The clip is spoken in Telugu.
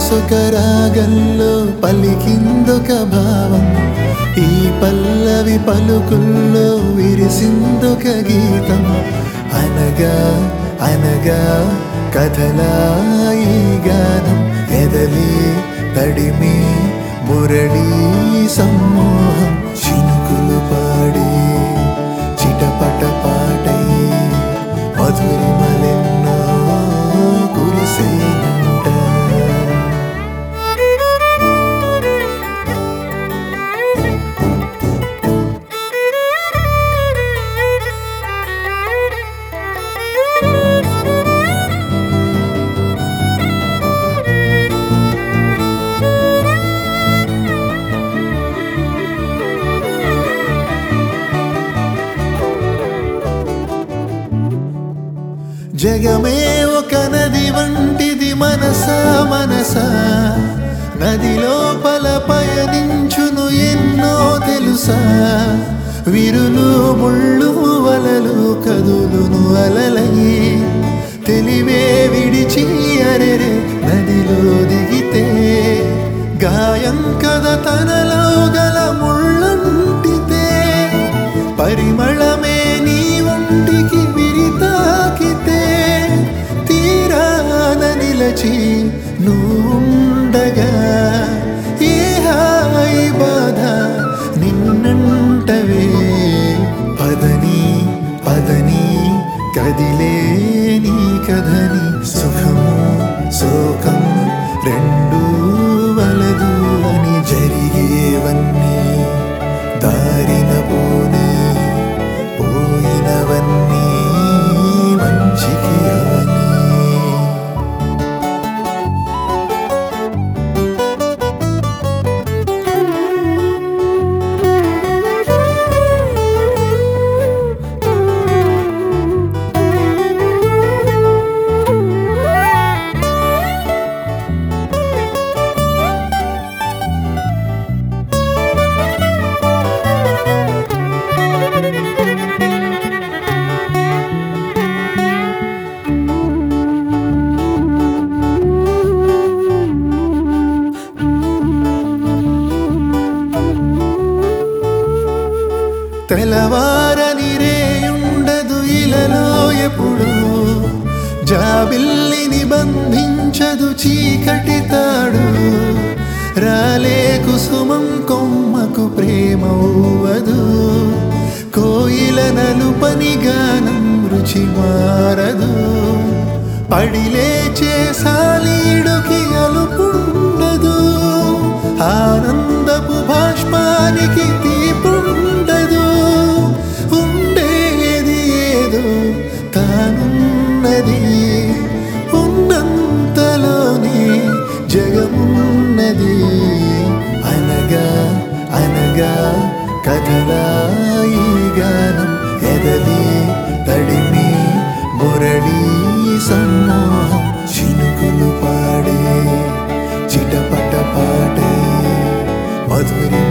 మనసొక రాగంలో పలికిందొక భావం ఈ పల్లవి పలుకుల్లో విరిసిందొక గీతం అనగా అనగా కథలాయి గానం ఎదలి తడిమి మురళీ సమ్మోహం చినుకులు పాడి చిటపట పాటై మధురిమలెన్నో కురిసేనంట జగమే ఒక నది వంటిది మనసా మనసా నది లోపల పయనించును ఎన్నో తెలుసా విరులు ముళ్ళు వలలు కదులును అలలై తెలివే విడిచి అరెరే నదిలో దిగితే గాయం కథ తనలో గల ముళ్ళంటితే పరిమళమే నీ ఒంటికి విరితాకితే తీరాన నిలచి నువ్వుండగా ఏ హాయి బాధ నిన్నంటవే పదని పదని కదిలే నీ కథని సుఖము శోకం రెండు వలదు అని జరిగేవన్నీ దారిన పోనీ పోయినవన్నీ మంచికి అవని తెలవారని రేయుండదు ఇలలో ఎప్పుడు జాబిల్లిని బంధించదు చీకటి తాడు రాలే కుసుమం కొమ్మకు ప్రేమ ఊవదు కోయిల నలుపని గానం రుచి మారదు పడిలేచే సాలీడుకి అలుపుండదు ఆనందపు భాష్పానికి తీపుండదు ఉండేది ఏదో తానున్నది ఉన్నంతలోనే జగమున్నది అనగా అనగా కథలాయి గానం ఎదలి తడిమి మురళీ సమ్మోహం చినుకులు పాడే చిటపట పాడే మధురి